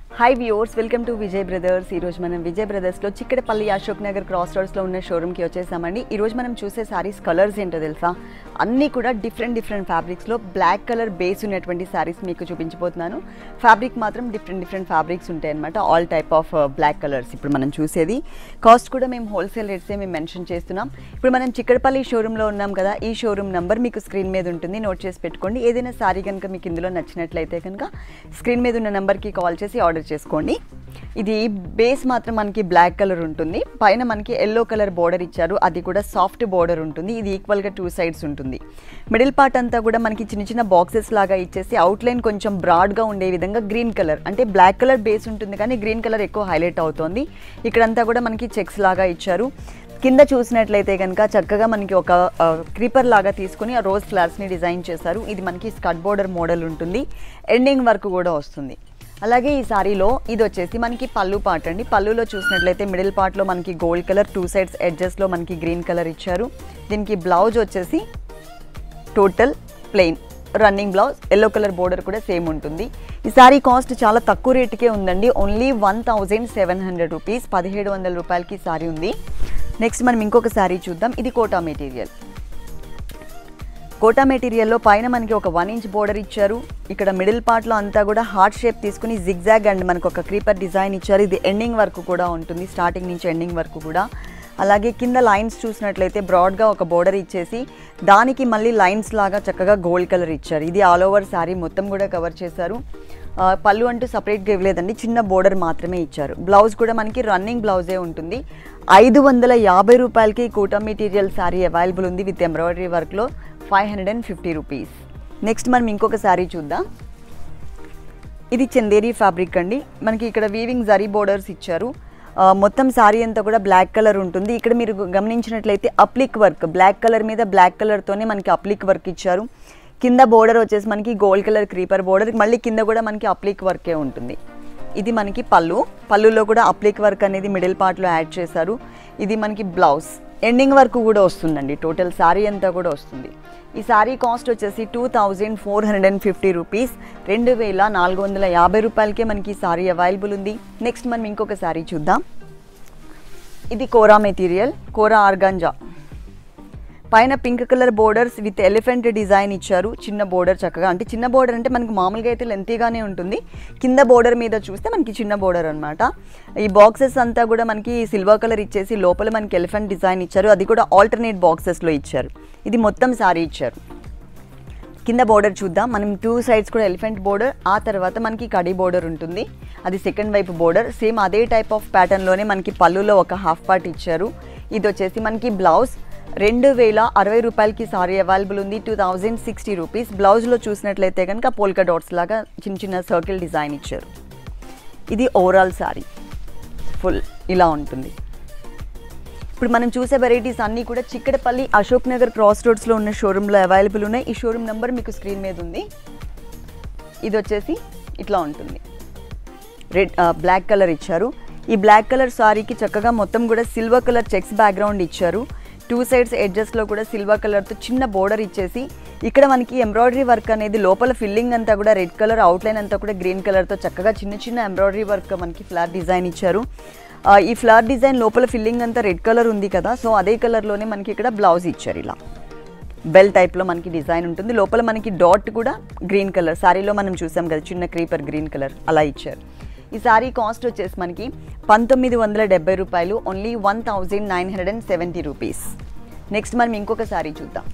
hi viewers welcome to Vijay brothers ఈరోజు మనం విజయ్ బ్రదర్స్లో చిక్కడపల్లి అశోక్ నగర్ క్రాస్ రోడ్స్లో ఉన్న షోరూమ్కి వచ్చేసామండి ఈరోజు మనం చూసే సారీస్ కలర్స్ ఏంటో తెలుసా అన్నీ కూడా డిఫరెంట్ డిఫరెంట్ ఫ్యాబ్రిక్స్లో బ్లాక్ కలర్ బేస్ ఉన్నటువంటి సారీస్ మీకు చూపించబోతున్నాను ఫ్యాబ్రిక్ మాత్రం డిఫరెంట్ డిఫరెంట్ ఫ్యాబ్రిక్స్ ఉంటాయి అనమాట all type of black colours ఇప్పుడు మనం చూసేది కాస్ట్ కూడా మేము హోల్సేల్ రేట్సే మేము మెన్షన్ చేస్తున్నాం ఇప్పుడు మనం చిక్కడపల్లి షోరూంలో ఉన్నాం కదా ఈ షోరూమ్ నెంబర్ మీకు స్క్రీన్ మీద ఉంటుంది నోట్ చేసి పెట్టుకోండి ఏదైనా సారీ కనుక మీకు ఇందులో నచ్చినట్లయితే కనుక స్క్రీన్ మీద ఉన్న నెంబర్కి కాల్ చేసి ఆర్డర్ చేసుకోండి ఇది బేస్ మాత్రం మనకి బ్లాక్ కలర్ ఉంటుంది పైన మనకి ఎల్లో కలర్ బోర్డర్ ఇచ్చారు అది కూడా సాఫ్ట్ బోర్డర్ ఉంటుంది ఇది ఈక్వల్గా టూ సైడ్స్ ఉంటుంది మిడిల్ పార్ట్ అంతా కూడా మనకి చిన్న చిన్న బాక్సెస్ లాగా ఇచ్చేసి అవుట్లైన్ కొంచెం బ్రాడ్గా ఉండే విధంగా గ్రీన్ కలర్ అంటే బ్లాక్ కలర్ బేస్ ఉంటుంది కానీ గ్రీన్ కలర్ ఎక్కువ హైలైట్ అవుతోంది ఇక్కడంతా కూడా మనకి చెక్స్ లాగా ఇచ్చారు కింద చూసినట్లయితే కనుక చక్కగా మనకి ఒక క్రీపర్ లాగా తీసుకుని ఆ రోజ్ ఫ్లవర్స్ని డిజైన్ చేశారు ఇది మనకి స్కట్ బోర్డర్ మోడల్ ఉంటుంది ఎండింగ్ వర్క్ కూడా వస్తుంది అలాగే ఈ సారీలో ఇది వచ్చేసి మనకి పళ్ళు పార్ట్ అండి పళ్ళులో చూసినట్లయితే మిడిల్ పార్ట్లో మనకి గోల్డ్ కలర్ టూ సైడ్స్ ఎడ్జెస్లో మనకి గ్రీన్ కలర్ ఇచ్చారు దీనికి బ్లౌజ్ వచ్చేసి total plain running blouse yellow colour border కూడా సేమ్ ఉంటుంది ఈ సారీ కాస్ట్ చాలా తక్కువ రేటుకే ఉందండి only one thousand seven hundred rupees పదిహేడు వందల రూపాయలకి సారీ ఉంది నెక్స్ట్ మనం ఇంకొక సారీ చూద్దాం ఇది కోటా మెటీరియల్ కోటా మెటీరియల్లో పైన మనకి ఒక వన్ ఇంచ్ బోర్డర్ ఇచ్చారు ఇక్కడ మిడిల్ పార్ట్లో అంతా కూడా హార్ట్ షేప్ తీసుకుని జిగ్జాగ్ అండ్ మనకు ఒక క్రీపర్ డిజైన్ ఇచ్చారు ఇది ఎండింగ్ వరకు కూడా ఉంటుంది స్టార్టింగ్ నుంచి ఎండింగ్ వరకు కూడా అలాగే కింద లైన్స్ చూసినట్లయితే బ్రాడ్గా ఒక బోర్డర్ ఇచ్చేసి దానికి మళ్ళీ లైన్స్ లాగా చక్కగా గోల్డ్ కలర్ ఇచ్చారు ఇది ఆల్ ఓవర్ శారీ మొత్తం కూడా కవర్ చేశారు ఆ, పళ్ళు అంటూ సపరేట్గా ఇవ్వలేదండి చిన్న బోర్డర్ మాత్రమే ఇచ్చారు బ్లౌజ్ కూడా మనకి రన్నింగ్ బ్లౌజే ఉంటుంది ఐదు వందల యాభై రూపాయలకి కూటా మెటీరియల్ శారీ అవైలబుల్ ఉంది విత్ ఎంబ్రాయిడరీ వర్క్లో five hundred and fifty rupees next మనం ఇంకొక శారీ చూద్దాం ఇది చందేరి ఫ్యాబ్రిక్ అండి మనకి ఇక్కడ వీవింగ్ జరీ బోర్డర్స్ ఇచ్చారు ఆ, మొత్తం శారీ అంతా కూడా బ్లాక్ కలర్ ఉంటుంది ఇక్కడ మీరు గమనించినట్లయితే అప్లిక్ వర్క్ బ్లాక్ కలర్ మీద బ్లాక్ కలర్తోనే మనకి అప్లిక్ వర్క్ ఇచ్చారు కింద బోర్డర్ వచ్చేసి మనకి గోల్డ్ కలర్ క్రీపర్ బోర్డర్ మళ్ళీ కింద కూడా మనకి అప్లిక్ వర్కే ఉంటుంది ఇది మనకి పళ్ళు పళ్ళులో కూడా అప్లిక్ వర్క్ అనేది మిడిల్ పార్ట్లో యాడ్ చేశారు ఇది మనకి బ్లౌజ్ ఎండింగ్ వర్క్ కూడా వస్తుందండి టోటల్ శారీ అంతా కూడా వస్తుంది ఈ శారీ కాస్ట్ వచ్చేసి two thousand four hundred and fifty rupees రెండు వేల నాలుగు వందల యాభై రూపాయలకే మనకి ఈ శారీ అవైలబుల్ ఉంది నెక్స్ట్ మనం ఇంకొక శారీ చూద్దాం ఇది కోరా మెటీరియల్ కోరా ఆర్గాంజా పైన pink colour borders with elephant design ఇచ్చారు చిన్న బోర్డర్ చక్కగా అంటే చిన్న బోర్డర్ అంటే మనకి మామూలుగా అయితే లెంతీగానే ఉంటుంది కింద బోర్డర్ మీద చూస్తే మనకి చిన్న బోర్డర్ అనమాట ఈ బాక్సెస్ అంతా కూడా మనకి సిల్వర్ కలర్ ఇచ్చేసి లోపల మనకి ఎలిఫెంట్ డిజైన్ ఇచ్చారు అది కూడా ఆల్టర్నేట్ బాక్సెస్లో ఇచ్చారు ఇది మొత్తం సారీ ఇచ్చారు కింద బోర్డర్ చూద్దాం మనం టూ సైడ్స్ కూడా ఎలిఫెంట్ బోర్డర్ ఆ తర్వాత మనకి కడి బోర్డర్ ఉంటుంది అది సెకండ్ వైపు బోర్డర్ సేమ్ అదే టైప్ ఆఫ్ ప్యాటర్న్లోనే మనకి పళ్ళులో ఒక హాఫ్ పార్ట్ ఇచ్చారు ఇది వచ్చేసి మనకి బ్లౌజ్ రెండు వేల అరవై రూపాయలకి సారీ అవైలబుల్ ఉంది టూ థౌజండ్ సిక్స్టీ రూపీస్ బ్లౌజ్లో చూసినట్లయితే కనుక పోల్కా డాట్స్ లాగా చిన్న చిన్న సర్కిల్ డిజైన్ ఇచ్చారు ఇది ఓవరాల్ సారీ ఫుల్ ఇలా ఉంటుంది ఇప్పుడు మనం చూసే వెరైటీస్ అన్నీ కూడా చిక్కడపల్లి అశోక్ నగర్ క్రాస్ రోడ్స్లో ఉన్న షోరూంలో అవైలబుల్ ఉన్నాయి ఈ షోరూమ్ నెంబర్ మీకు స్క్రీన్ మీద ఉంది ఇది వచ్చేసి ఇట్లా ఉంటుంది రెడ్ బ్లాక్ కలర్ ఇచ్చారు ఈ బ్లాక్ కలర్ సారీకి చక్కగా మొత్తం కూడా సిల్వర్ కలర్ చెక్స్ బ్యాక్గ్రౌండ్ ఇచ్చారు టూ సైడ్స్ ఎడ్జెస్లో కూడా సిల్వర్ కలర్తో చిన్న బోర్డర్ ఇచ్చేసి ఇక్కడ మనకి ఎంబ్రాయిడరీ వర్క్ అనేది లోపల ఫిల్లింగ్ అంతా కూడా రెడ్ కలర్ అవుట్లైన్ అంతా కూడా గ్రీన్ కలర్తో చక్కగా చిన్న చిన్న ఎంబ్రాయిడరీ వర్క్ మనకి ఫ్లవర్ డిజైన్ ఇచ్చారు ఆ, ఈ ఫ్లవర్ డిజైన్ లోపల ఫిల్లింగ్ అంతా రెడ్ కలర్ ఉంది కదా సో అదే కలర్లోనే మనకి ఇక్కడ బ్లౌజ్ ఇచ్చారు ఇలా బెల్ టైప్లో మనకి డిజైన్ ఉంటుంది లోపల మనకి డాట్ కూడా గ్రీన్ కలర్ శారీలో మనం చూసాం కదా చిన్న క్రీపర్ గ్రీన్ కలర్ అలా ఇచ్చారు ఈ శారీ కాస్ట్ వచ్చేసి మనకి పంతొమ్మిది వందల డెబ్బై రూపాయలు only one thousand nine hundred and seventy rupees next మనం ఇంకొక శారీ చూద్దాం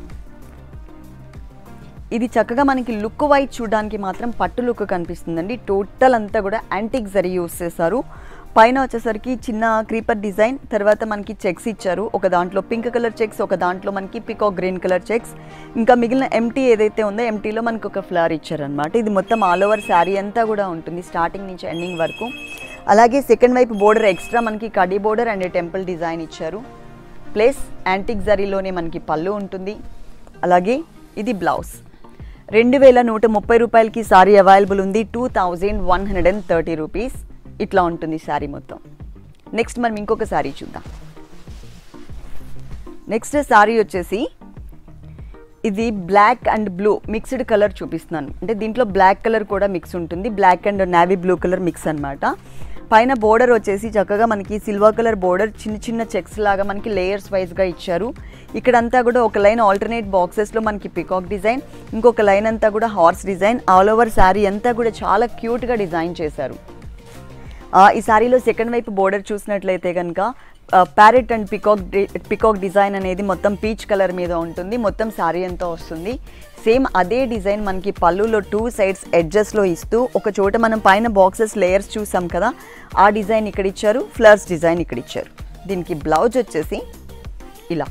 ఇది చక్కగా మనకి లుక్ వైజ్ చూడడానికి మాత్రం పట్టు లుక్ కనిపిస్తుందండి టోటల్ అంతా కూడా యాంటిక్ జరీ యూస్ చేశారు పైన వచ్చేసరికి చిన్న క్రీపర్ డిజైన్ తర్వాత మనకి చెక్స్ ఇచ్చారు ఒక దాంట్లో పింక్ కలర్ చెక్స్ ఒక దాంట్లో మనకి పికో గ్రీన్ కలర్ చెక్స్ ఇంకా మిగిలిన ఎంటీ ఏదైతే ఉందో ఎంటీలో మనకి ఒక ఫ్లవర్ ఇచ్చారనమాట ఇది మొత్తం ఆల్ ఓవర్ శారీ అంతా కూడా ఉంటుంది స్టార్టింగ్ నుంచి ఎండింగ్ వరకు అలాగే సెకండ్ వైపు బోర్డర్ ఎక్స్ట్రా మనకి కడీ బోర్డర్ అండ్ టెంపుల్ డిజైన్ ఇచ్చారు ప్లస్ యాంటిక్ జరీలోనే మనకి పళ్ళు ఉంటుంది అలాగే ఇది బ్లౌజ్ రెండు వేల నూట ముప్పై రూపాయలకి సారీ అవైలబుల్ ఉంది two thousand one hundred and thirty rupees ఇట్లా ఉంటుంది శారీ మొత్తం నెక్స్ట్ మనం ఇంకొక శారీ చూద్దాం నెక్స్ట్ శారీ వచ్చేసి ఇది black and blue mixed colour చూపిస్తున్నాను అంటే దీంట్లో బ్లాక్ కలర్ కూడా మిక్స్ ఉంటుంది black and navy blue colour mix అన్నమాట పైన బోర్డర్ వచ్చేసి చక్కగా మనకి సిల్వర్ కలర్ బోర్డర్ చిన్న చిన్న చెక్స్ లాగా మనకి లేయర్స్ వైజ్గా ఇచ్చారు ఇక్కడంతా కూడా ఒక లైన్ ఆల్టర్నేట్ బాక్సెస్లో మనకి పికాక్ డిజైన్ ఇంకొక లైన్ అంతా కూడా horse design all over sari అంతా కూడా చాలా క్యూట్గా డిజైన్ చేశారు ఆ, ఈ శారీలో సెకండ్ వైపు బోర్డర్ చూసినట్లయితే కనుక parrot and peacock peacock design అనేది మొత్తం పీచ్ కలర్ మీద ఉంటుంది మొత్తం శారీ అంతా వస్తుంది సేమ్ అదే డిజైన్ మనకి పళ్ళులో టూ సైడ్స్ ఎడ్జెస్లో ఇస్తూ ఒక చోట మనం పైన బాక్సెస్ లేయర్స్ చూసాం కదా ఆ డిజైన్ ఇక్కడ ఇచ్చారు ఫ్లవర్స్ డిజైన్ ఇక్కడ ఇచ్చారు దీనికి బ్లౌజ్ వచ్చేసి ఇలా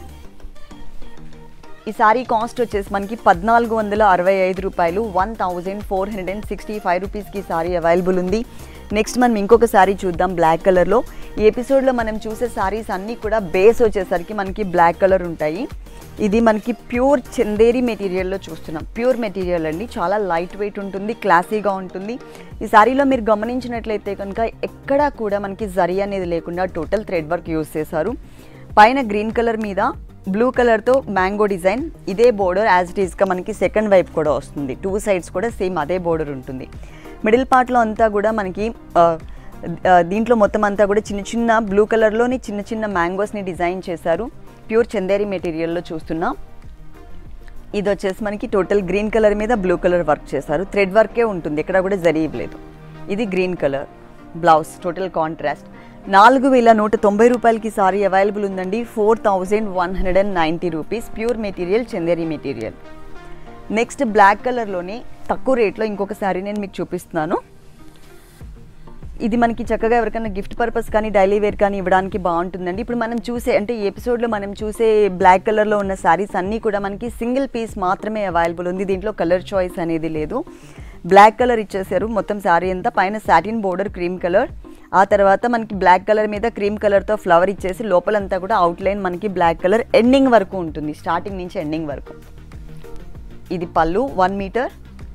ఈ సారీ కాస్ట్ వచ్చేసి మనకి పద్నాలుగు వందల అరవై ఐదు రూపాయలు one thousand four hundred and sixty five రూపీస్కి సారీ అవైలబుల్ ఉంది నెక్స్ట్ మనం ఇంకొక సారీ చూద్దాం బ్లాక్ కలర్లో ఈ ఎపిసోడ్లో మనం చూసే సారీస్ అన్నీ కూడా బేస్ వచ్చేసరికి మనకి బ్లాక్ కలర్ ఉంటాయి ఇది మనకి ప్యూర్ చందేరి మెటీరియల్లో చూస్తున్నాం ప్యూర్ మెటీరియల్ అండి చాలా లైట్ వెయిట్ ఉంటుంది క్లాసీగా ఉంటుంది ఈ సారీలో మీరు గమనించినట్లయితే కనుక ఎక్కడా కూడా మనకి జరీ అనేది లేకుండా టోటల్ థ్రెడ్ వర్క్ యూస్ చేశారు పైన గ్రీన్ కలర్ మీద బ్లూ కలర్తో మ్యాంగో డిజైన్ ఇదే బోర్డర్ యాజ్ ఇట్ ఈస్గా మనకి సెకండ్ వైపు కూడా వస్తుంది టూ సైడ్స్ కూడా సేమ్ అదే బోర్డర్ ఉంటుంది మిడిల్ పార్ట్లో అంతా కూడా మనకి ఆ, ఆ, దీంట్లో మొత్తం అంతా కూడా చిన్న చిన్న బ్లూ కలర్లోని చిన్న చిన్న మ్యాంగోస్ని డిజైన్ చేశారు ప్యూర్ చందేరి మెటీరియల్లో చూస్తున్నాం ఇది వచ్చేసి మనకి టోటల్ గ్రీన్ కలర్ మీద బ్లూ కలర్ వర్క్ చేశారు థ్రెడ్ వర్కే ఉంటుంది ఎక్కడ కూడా జరీ ఇవ్వలేదు ఇది green colour blouse total contrast నాలుగు వేల నూట తొంభై రూపాయలకి సారీ అవైలబుల్ ఉందండి four thousand one hundred and ninety rupees pure material Chanderi material next black కలర్లోనే తక్కువ రేట్లో ఇంకొక శారీ నేను మీకు చూపిస్తున్నాను ఇది మనకి చక్కగా ఎవరికైనా గిఫ్ట్ పర్పస్ కానీ డైలీ వేర్ కానీ ఇవ్వడానికి బాగుంటుందండి ఇప్పుడు మనం చూసే అంటే ఈ ఎపిసోడ్లో మనం చూసే బ్లాక్ కలర్లో ఉన్న శారీస్ అన్నీ కూడా మనకి సింగిల్ పీస్ మాత్రమే అవైలబుల్ ఉంది దీంట్లో కలర్ చాయిస్ అనేది లేదు బ్లాక్ కలర్ ఇచ్చేసారు మొత్తం శారీ అంతా పైన సాటిన్ బోర్డర్ క్రీమ్ కలర్ ఆ తర్వాత మనకి బ్లాక్ కలర్ మీద క్రీమ్ కలర్తో ఫ్లవర్ ఇచ్చేసి లోపలంతా కూడా అవుట్లైన్ మనకి బ్లాక్ కలర్ ఎండింగ్ వరకు ఉంటుంది స్టార్టింగ్ నుంచి ఎండింగ్ వరకు ఇది పళ్ళు వన్ మీటర్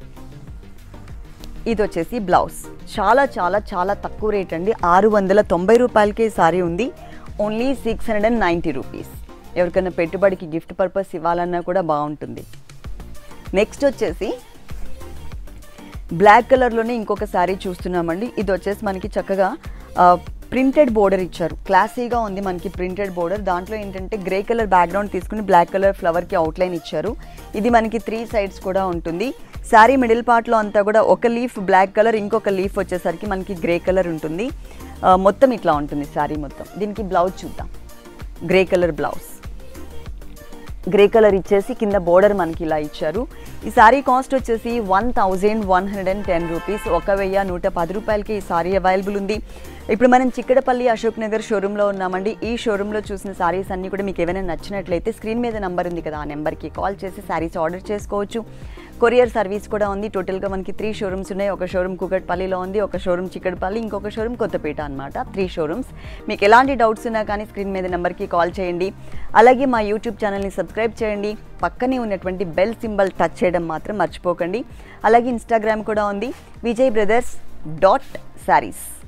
ఇది వచ్చేసి బ్లౌజ్ చాలా చాలా చాలా తక్కువ రేట్ అండి ఆరు వందల తొంభై రూపాయలకే ఈ సారీ ఉంది only six hundred and ninety rupees ఎవరికైనా పెట్టుబడికి గిఫ్ట్ పర్పస్ ఇవ్వాలన్నా కూడా బాగుంటుంది నెక్స్ట్ వచ్చేసి బ్లాక్ కలర్లోనే ఇంకొక శారీ చూస్తున్నామండి ఇది వచ్చేసి మనకి చక్కగా ప్రింటెడ్ బోర్డర్ ఇచ్చారు క్లాసీగా ఉంది మనకి ప్రింటెడ్ బోర్డర్ దాంట్లో ఏంటంటే గ్రే కలర్ బ్యాక్గ్రౌండ్ తీసుకుని బ్లాక్ కలర్ ఫ్లవర్కి అవుట్లైన్ ఇచ్చారు ఇది మనకి త్రీ సైడ్స్ కూడా ఉంటుంది శారీ మిడిల్ పార్ట్లో అంతా కూడా ఒక లీఫ్ బ్లాక్ కలర్ ఇంకొక లీఫ్ వచ్చేసరికి మనకి గ్రే కలర్ ఉంటుంది ఆ, మొత్తం ఇట్లా ఉంటుంది శారీ మొత్తం దీనికి బ్లౌజ్ చూద్దాం grey colour blouse grey colour ఇచ్చేసి కింద బోర్డర్ మనకి ఇలా ఇచ్చారు ఈ సారీ కాస్ట్ వచ్చేసి one thousand one hundred and ten rupees ఒక వెయ్యి నూట పది రూపాయలకి ఈ సారీ అవైలబుల్ ఉంది ఇప్పుడు మనం చిక్కడపల్లి అశోక్ నగర్ షోరూంలో ఉన్నామండి ఈ షోరూంలో చూసిన సారీస్ అన్నీ కూడా మీకు ఏమైనా నచ్చినట్లయితే స్క్రీన్ మీద నెంబర్ ఉంది కదా ఆ నెంబర్కి కాల్ చేసి సారీస్ ఆర్డర్ చేసుకోవచ్చు కొరియర్ సర్వీస్ కూడా ఉంది టోటల్గా మనకి త్రీ షోరూమ్స్ ఉన్నాయి ఒక షోరూమ్ కూకట్పల్లిలో ఉంది ఒక షోరూమ్ చిక్కడపల్లి ఇంకొక షోరూమ్ కొత్తపేట అనమాట త్రీ షోరూమ్స్ మీకు ఎలాంటి డౌట్స్ ఉన్నా కానీ స్క్రీన్ మీద నెంబర్కి కాల్ చేయండి అలాగే మా యూట్యూబ్ ఛానల్ని సబ్స్క్రైబ్ చేయండి పక్కనే ఉన్నటువంటి బెల్ సింబల్ టచ్ చేయడం మాత్రం మర్చిపోకండి అలాగే ఇన్స్టాగ్రామ్ కూడా ఉంది విజయ్ బ్రదర్స్ డాట్ శారీస్